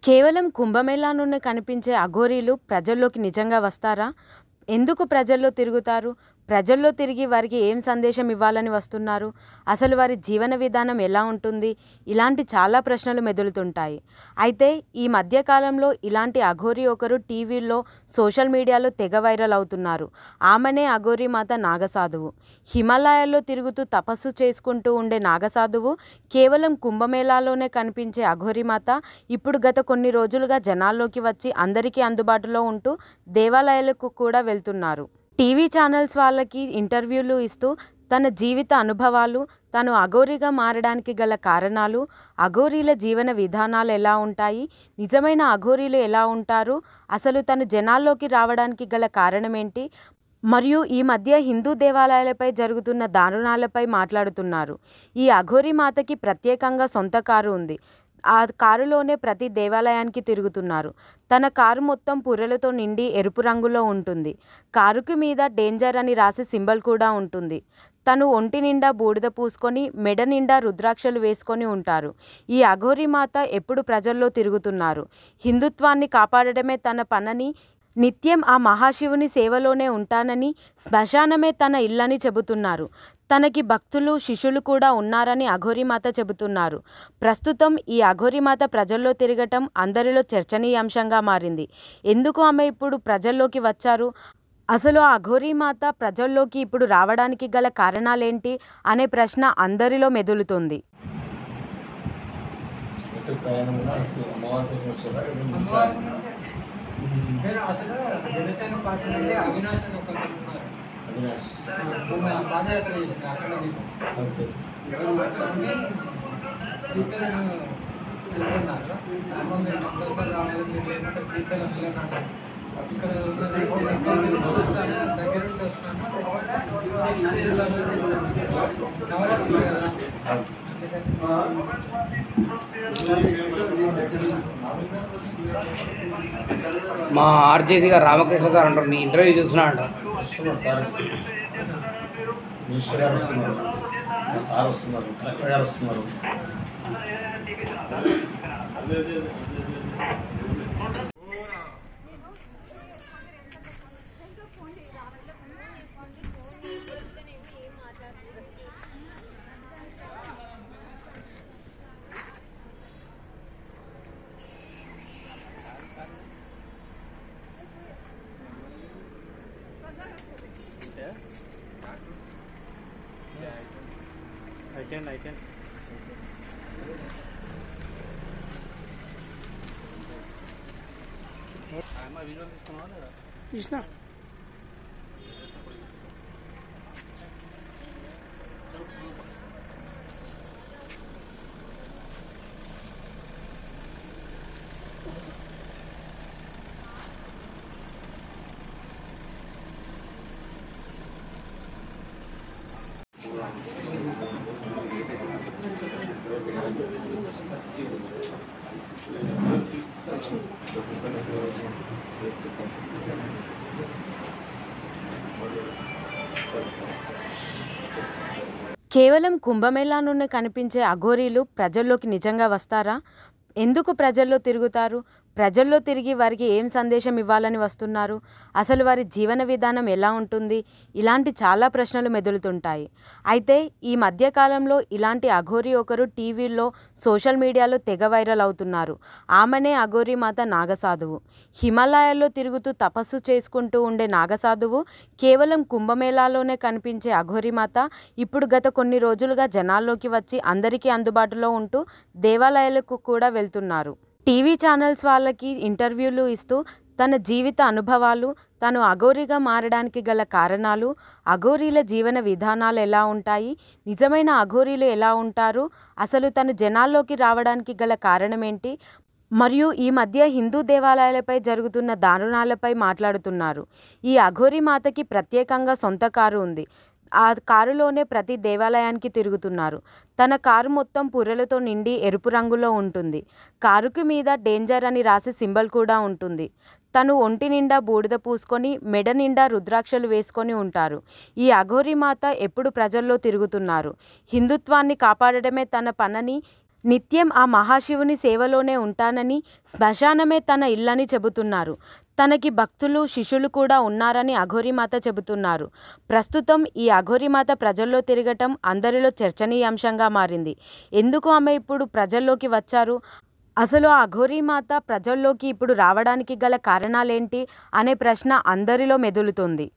కేవలం కుంభమేళా నుండి కనిపించే అఘోరీలు ప్రజల్లోకి నిజంగా వస్తారా ఎందుకు ప్రజల్లో తిరుగుతారు ప్రజల్లో తిరిగి వారికి ఏం సందేశం ఇవ్వాలని వస్తున్నారు అసలు వారి జీవన విధానం ఎలా ఉంటుంది ఇలాంటి చాలా ప్రశ్నలు మెదులుతుంటాయి అయితే ఈ మధ్యకాలంలో ఇలాంటి అఘోరి ఒకరు టీవీల్లో సోషల్ మీడియాలో తెగ వైరల్ అవుతున్నారు ఆమెనే అఘోరి మాత నాగసాధువు హిమాలయాల్లో తిరుగుతూ తపస్సు చేసుకుంటూ ఉండే నాగసాధువు కేవలం కుంభమేళాలోనే కనిపించే అఘోరి మాత ఇప్పుడు గత కొన్ని రోజులుగా జనాల్లోకి వచ్చి అందరికీ అందుబాటులో ఉంటూ దేవాలయాలకు కూడా వెళ్తున్నారు టీవీ ఛానల్స్ వాళ్ళకి ఇంటర్వ్యూలు ఇస్తూ తన జీవిత అనుభవాలు తను అఘోరిగా మారడానికి గల కారణాలు అఘోరీల జీవన విధానాలు ఎలా ఉంటాయి నిజమైన అఘోరీలు ఎలా ఉంటారు అసలు తను జనాల్లోకి రావడానికి గల కారణం ఏంటి మరియు ఈ మధ్య హిందూ దేవాలయాలపై జరుగుతున్న దారుణాలపై మాట్లాడుతున్నారు ఈ అఘోరి మాతకి ప్రత్యేకంగా సొంత కారు ఉంది ఆ కారులోనే ప్రతి దేవాలయానికి తిరుగుతున్నారు తన కారు మొత్తం పుర్రెలతో నిండి ఎరుపు రంగులో ఉంటుంది కారుకి మీద డేంజర్ అని రాసి సింబల్ కూడా ఉంటుంది తను ఒంటి నిండా బూడిద పూసుకొని మెడ నిండా రుద్రాక్షలు వేసుకొని ఉంటారు ఈ అఘోరి మాత ఎప్పుడు ప్రజల్లో తిరుగుతున్నారు హిందుత్వాన్ని కాపాడడమే తన పనని నిత్యం ఆ మహాశివుని సేవలోనే ఉంటానని శ్మశానమే తన ఇల్లని చెబుతున్నారు తనకి భక్తులు శిష్యులు కూడా ఉన్నారని అఘోరిమాత చెబుతున్నారు ప్రస్తుతం ఈ అఘోరిమాత ప్రజల్లో తిరగటం అందరిలో చర్చనీయాంశంగా మారింది ఎందుకు ఆమె ఇప్పుడు ప్రజల్లోకి వచ్చారు అసలు ఆ అఘోరిమాత ప్రజల్లోకి ఇప్పుడు రావడానికి గల కారణాలేంటి అనే ప్రశ్న అందరిలో మెదులుతుంది ఎటు ప్రయాణంలో ఇటు అమ్మవారి కోసం వచ్చారా ఇటు అమ్మవారి నేను అసలు జనసేన పార్టీ నుండి అవినాష్ అని ఒక ఉన్నారు అవినాష్ మొన్న పాదయాత్ర చేసింది అక్కడ దీపం ఓకే స్వామి శ్రీశైలం వెళ్తున్నారు అమ్మ మీరు కంపల్సరీ రావాలి మీరు ఏంటంటే శ్రీశైలం వెళ్ళారు ఇక్కడ ఉన్నది నేను ఇక్కడికి వెళ్ళి చూస్తాను దగ్గర ఉండి వస్తాను నెక్స్ట్ నవరాత్రి కదా మా ఆర్జేసీ గారు రామకృష్ణ గారు అంటారు నీ ఇంటర్వ్యూ చూసినా అంట వస్తున్నారు సార్ మినిస్టర్ గారు వస్తున్నారు మా సార్ వస్తున్నారు కలెక్టర్ గారు వస్తున్నారు కేవలం కుంభమేళా నుండి కనిపించే అఘోరీలు ప్రజల్లోకి నిజంగా వస్తారా ఎందుకు ప్రజల్లో తిరుగుతారు ప్రజల్లో తిరిగి వారికి ఏం సందేశం ఇవ్వాలని వస్తున్నారు అసలు వారి జీవన విధానం ఎలా ఉంటుంది ఇలాంటి చాలా ప్రశ్నలు మెదులుతుంటాయి అయితే ఈ మధ్యకాలంలో ఇలాంటి అఘోరి ఒకరు టీవీల్లో సోషల్ మీడియాలో తెగ వైరల్ అవుతున్నారు ఆమెనే అఘోరి మాత నాగసాధువు హిమాలయాల్లో తిరుగుతూ తపస్సు చేసుకుంటూ ఉండే నాగసాధువు కేవలం కుంభమేళాలోనే కనిపించే అఘోరి మాత ఇప్పుడు గత కొన్ని రోజులుగా జనాల్లోకి వచ్చి అందరికీ అందుబాటులో ఉంటూ దేవాలయాలకు కూడా వెళ్తున్నారు టీవీ ఛానల్స్ వాళ్ళకి ఇంటర్వ్యూలు ఇస్తూ తన జీవిత అనుభవాలు తను అఘోరిగా మారడానికి గల కారణాలు అఘోరీల జీవన విధానాలు ఎలా ఉంటాయి నిజమైన అఘోరీలు ఎలా ఉంటారు అసలు తను జనాల్లోకి రావడానికి గల కారణం ఏంటి మరియు ఈ మధ్య హిందూ దేవాలయాలపై జరుగుతున్న దారుణాలపై మాట్లాడుతున్నారు ఈ అఘోరి మాతకి ప్రత్యేకంగా సొంత కారు ఉంది ఆ కారులోనే ప్రతి దేవాలయానికి తిరుగుతున్నారు తన కారు మొత్తం పుర్రెలతో నిండి ఎరుపు రంగులో ఉంటుంది కారుకి మీద డేంజర్ అని రాసి సింబల్ కూడా ఉంటుంది తను ఒంటి నిండా బూడిద పూసుకొని మెడ నిండా రుద్రాక్షలు వేసుకొని ఉంటారు ఈ అఘోరి మాత ఎప్పుడు ప్రజల్లో తిరుగుతున్నారు హిందుత్వాన్ని కాపాడడమే తన పనని నిత్యం ఆ మహాశివుని సేవలోనే ఉంటానని శ్మశానమే తన ఇల్లని చెబుతున్నారు తనకి భక్తులు శిష్యులు కూడా ఉన్నారని అఘోరీమాత చెబుతున్నారు ప్రస్తుతం ఈ అఘోరీమాత ప్రజల్లో తిరగటం అందరిలో చర్చనీయాంశంగా మారింది ఎందుకు ఆమె ఇప్పుడు ప్రజల్లోకి వచ్చారు అసలు ఆ అఘోరీమాత ప్రజల్లోకి ఇప్పుడు రావడానికి గల కారణాలేంటి అనే ప్రశ్న అందరిలో మెదులుతుంది